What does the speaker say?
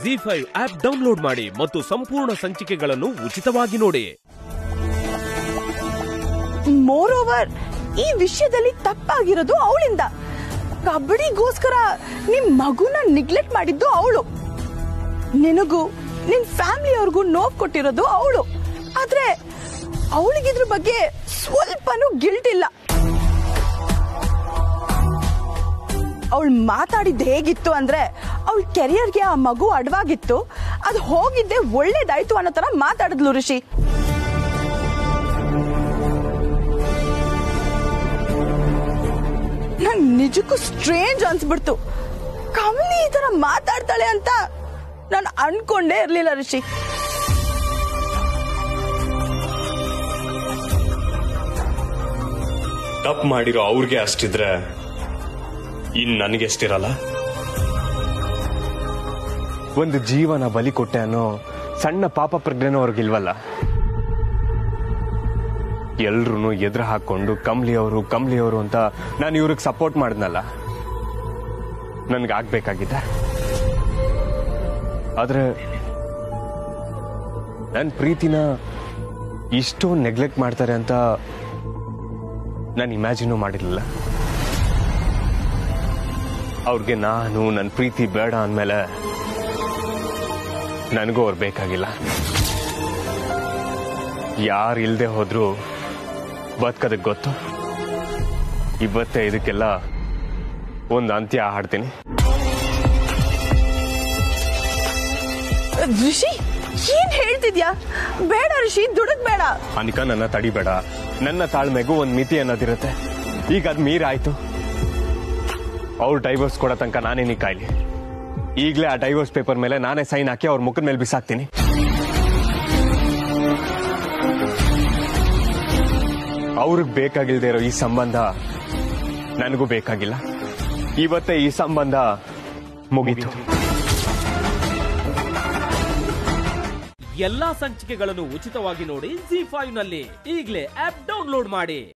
G five app download ಮಾಡಿ ಮತ್ತು ಸಂಪೂರ್ಣ ಸಂಚಿಕೆಗಳನ್ನು ಉಚಿತವಾಗಿ ನೋಡಿ ಮೋರ್ ಓವರ್ ಈ ವಿಷಯದಲ್ಲಿ ತಪ್ಪಾಗಿರೋದು ಅವಳಿಂದ ಕಬಡ್ಡಿಗೋಸ್ಕರ ನಿಮ್ ಮಗುನ ನಿಗ್ಲೆಕ್ಟ್ ಮಾಡಿದ್ದು ಅವಳು ನಿನಗೂ ನಿನ್ ಫ್ಯಾಮಿಲಿಯವ್ರಿಗೂ ನೋವು ಕೊಟ್ಟಿರೋದು ಅವಳು ಆದ್ರೆ ಅವಳಿಗಿದ್ರ ಬಗ್ಗೆ ಸ್ವಲ್ಪನೂ ಗಿಲ್ಟ್ ಇಲ್ಲ ಅವಳು ಮಾತಾಡಿದ್ದು ಹೇಗಿತ್ತು ಅಂದ್ರೆ ಅವಳ ಕೆರಿಯರ್ಗೆ ಆ ಮಗು ಅಡ್ವಾಗಿತ್ತು ಅದು ಹೋಗಿದ್ದೆ ಒಳ್ಳೇದಾಯ್ತು ಅನ್ನೋ ತರ ಮಾತಾಡಿದ್ಲು ಋಷಿ ನಂಗ್ ನಿಜಕ್ಕೂ ಸ್ಟ್ರೇಂಜ್ ಅನ್ಸ್ಬಿಡ್ತು ಕಮಲಿ ಈ ತರ ಮಾತಾಡ್ತಾಳೆ ಅಂತ ನಾನು ಅನ್ಕೊಂಡೇ ಇರ್ಲಿಲ್ಲ ಋಷಿ ತಪ್ಪು ಮಾಡಿರೋ ಅವ್ರಿಗೆ ಅಷ್ಟಿದ್ರೆ ಇನ್ ನನಗೆ ಎಷ್ಟಿರಲ್ಲ ಒಂದು ಜೀವನ ಬಲಿ ಕೊಟ್ಟೆ ಅನ್ನೋ ಸಣ್ಣ ಪಾಪ ಪ್ರಜ್ಞೆನೂ ಅವ್ರಿಗಿಲ್ವಲ್ಲ ಎಲ್ರೂ ಎದುರು ಹಾಕೊಂಡು ಕಂಬ್ಲಿಯವರು ಕಂಬ್ಲಿಯವರು ಅಂತ ನಾನು ಇವ್ರಿಗೆ ಸಪೋರ್ಟ್ ಮಾಡಿದ್ನಲ್ಲ ನನ್ಗೆ ಆಗ್ಬೇಕಾಗಿದ್ದೆ ಆದ್ರೆ ನನ್ನ ಪ್ರೀತಿನ ಇಷ್ಟು ನೆಗ್ಲೆಕ್ಟ್ ಮಾಡ್ತಾರೆ ಅಂತ ನಾನು ಇಮ್ಯಾಜಿನೂ ಮಾಡಿರ್ಲಿಲ್ಲ ಅವ್ರಿಗೆ ನಾನು ನನ್ನ ಪ್ರೀತಿ ಬೇಡ ಅಂದಮೇಲೆ ನನಗೂ ಅವ್ರು ಬೇಕಾಗಿಲ್ಲ ಯಾರು ಇಲ್ದೆ ಹೋದ್ರು ಬದುಕೋದಕ್ಕೆ ಗೊತ್ತು ಇವತ್ತೇ ಇದಕ್ಕೆಲ್ಲ ಒಂದು ಅಂತ್ಯ ಹಾಡ್ತೀನಿ ಋಷಿ ಏನ್ ಹೇಳ್ತಿದ್ಯಾ ಬೇಡ ಋಷಿ ದುಡುಕ್ ಬೇಡ ಅನಿಕ ನನ್ನ ತಡಿಬೇಡ ನನ್ನ ತಾಳ್ಮೆಗೂ ಒಂದು ಮಿತಿ ಅನ್ನೋದಿರುತ್ತೆ ಈಗ ಅದು ಮೀರಾಯ್ತು ಅವ್ರು ಡೈವರ್ಸ್ ಕೊಡೋ ತನಕ ನಾನೇನಿ ಕಾಯ್ಲಿ ಈಗಲೇ ಆ ಡೈವರ್ಸ್ ಪೇಪರ್ ಮೇಲೆ ನಾನೇ ಸೈನ್ ಹಾಕಿ ಅವ್ರ ಮುಖದ ಮೇಲೆ ಬಿಸಾಕ್ತೀನಿ ಅವ್ರಿಗೆ ಬೇಕಾಗಿಲ್ದೇ ಇರೋ ಈ ಸಂಬಂಧ ನನಗೂ ಬೇಕಾಗಿಲ್ಲ ಇವತ್ತೇ ಈ ಸಂಬಂಧ ಮುಗೀತು ಎಲ್ಲಾ ಸಂಚಿಕೆಗಳನ್ನು ಉಚಿತವಾಗಿ ನೋಡಿ ಜಿ ಫೈವ್ ನಲ್ಲಿ ಈಗಲೇ ಆಪ್ ಡೌನ್ಲೋಡ್ ಮಾಡಿ